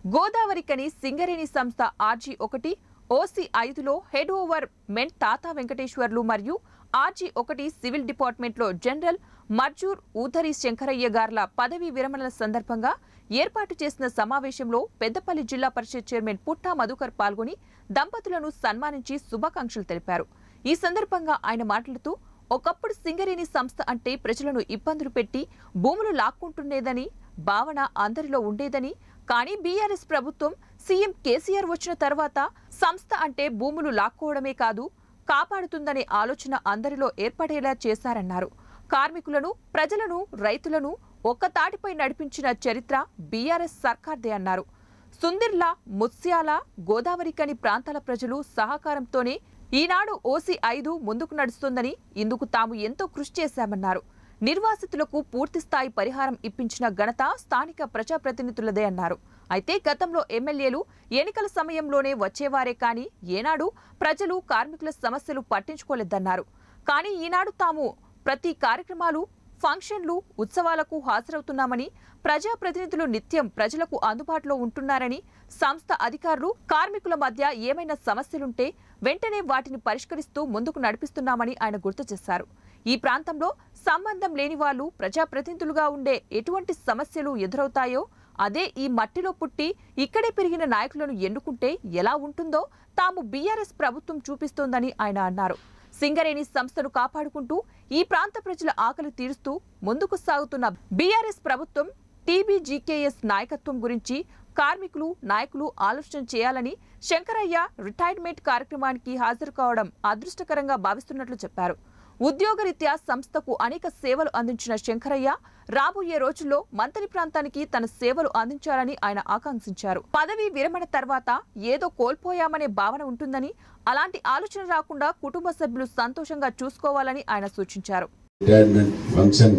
గోదావరికని సింగరేణి సంస్థ ఆర్జీ ఒకటి ఓసీ ఐదులో హెడ్ ఓవర్ మెన్ తాతా వెంకటేశ్వర్లు మరియు ఆర్జీ ఒకటి సివిల్ డిపార్ట్మెంట్లో జనరల్ మర్జూర్ ఊధరి శంకరయ్య గార్ల పదవీ విరమణ సందర్భంగా ఏర్పాటు చేసిన సమావేశంలో పెద్దపల్లి జిల్లా పరిషత్ చైర్మన్ పుట్టా మధుకర్ పాల్గొని దంపతులను సన్మానించి శుభాకాంక్షలు తెలిపారు ఈ సందర్భంగా ఆయన మాట్లాడుతూ ఒకప్పుడు సింగరేణి సంస్థ అంటే ప్రజలను ఇబ్బందులు పెట్టి భూములు లాక్కుంటుండేదని భావన అందరిలో ఉండేదని కానీ బీఆర్ఎస్ ప్రభుత్వం సీఎం కేసీఆర్ వచ్చిన తర్వాత సంస్థ అంటే భూములు లాక్కోవడమే కాదు కాపాడుతుందనే ఆలోచన అందరిలో ఏర్పడేలా చేశారన్నారు కార్మికులను ప్రజలను రైతులను ఒక్క తాటిపై నడిపించిన చరిత్ర బీఆర్ఎస్ సర్కార్దే అన్నారు సుందిర్లా ముత్యాల గోదావరికని ప్రాంతాల ప్రజలు సహకారంతోనే ఈనాడు ఓసీ ఐదు ముందుకు నడుస్తోందని ఇందుకు తాము ఎంతో కృషి చేశామన్నారు నిర్వాసితులకు పూర్తి స్థాయి పరిహారం ఇప్పించిన ఘనత స్థానిక ప్రజాప్రతినిధులదే అన్నారు అయితే గతంలో ఎమ్మెల్యేలు ఎన్నికల సమయంలోనే వచ్చేవారే కానీ ఏనాడు ప్రజలు కార్మికుల సమస్యలు పట్టించుకోలేదన్నారు కానీ ఈనాడు తాము ప్రతి కార్యక్రమాలు ఫంక్షన్లు ఉత్సవాలకు హాజరవుతున్నామని ప్రజాప్రతినిధులు నిత్యం ప్రజలకు అందుబాటులో ఉంటున్నారని సంస్థ అధికారులు కార్మికుల మధ్య ఏమైనా సమస్యలుంటే వెంటనే వాటిని పరిష్కరిస్తూ ముందుకు నడిపిస్తున్నామని ఆయన గుర్తు చేశారు ఈ ప్రాంతంలో సంబంధం లేని వాళ్ళు ప్రజాప్రతినిధులుగా ఉండే ఎటువంటి సమస్యలు ఎదురవుతాయో అదే ఈ మట్టిలో పుట్టి ఇక్కడే పెరిగిన నాయకులను ఎన్నుకుంటే ఎలా ఉంటుందో తాము బీఆర్ఎస్ ప్రభుత్వం చూపిస్తోందని ఆయన అన్నారు సింగరేణి సంస్థను కాపాడుకుంటూ ఈ ప్రాంత ప్రజల ఆకలి తీరుస్తూ ముందుకు సాగుతున్న బీఆర్ఎస్ ప్రభుత్వం టీబీజీకేఎస్ నాయకత్వం గురించి కార్మికులు నాయకులు ఆలోచన చేయాలని శంకరయ్య రిటైర్మెంట్ కార్యక్రమానికి హాజరు కావడం అదృష్టకరంగా భావిస్తున్నట్లు చెప్పారు ఉద్యోగరీత్యా సంస్థకు అనేక సేవలు అందించిన శంకరయ్య రాబోయే రోజుల్లో మంత్రి ప్రాంతానికి తన సేవలు అందించాలని ఆయన ఆకాంక్షించారు పదవీ విరమణ తర్వాత ఏదో కోల్పోయామనే భావన ఉంటుందని అలాంటి ఆలోచన రాకుండా కుటుంబ సభ్యులు సంతోషంగా చూసుకోవాలని ఆయన సూచించారు రిటైర్మెంట్ ఫంక్షన్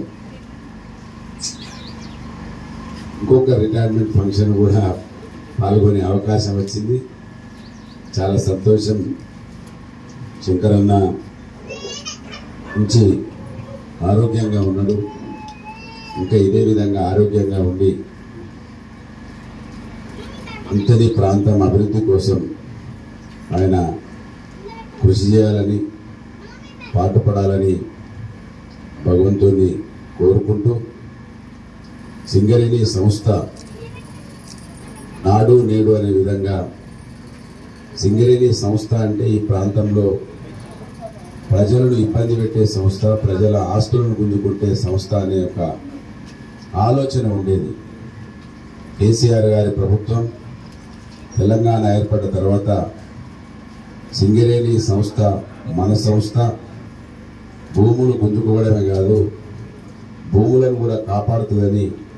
ఇంకొక రిటైర్మెంట్ ఫంక్షన్ కూడా పాల్గొనే అవకాశం వచ్చింది చాలా సంతోషం శంకరన్న నుంచి ఆరోగ్యంగా ఉన్నాడు ఇంకా ఇదే విధంగా ఆరోగ్యంగా ఉండి అంతని ప్రాంతం అభివృద్ధి కోసం ఆయన కృషి చేయాలని పాటుపడాలని భగవంతుని కోరుకుంటూ సింగరేణి సంస్థ నాడు నేడు అనే విధంగా సింగరేణి సంస్థ అంటే ఈ ప్రాంతంలో ప్రజలను ఇబ్బంది పెట్టే సంస్థ ప్రజల ఆస్తులను గుంజుకుంటే సంస్థ అనే ఒక ఆలోచన ఉండేది కేసీఆర్ గారి ప్రభుత్వం తెలంగాణ ఏర్పడ్డ తర్వాత సింగరేణి సంస్థ మన సంస్థ భూములు గుంజుకోవడమే కాదు భూములను కూడా కాపాడుతుందని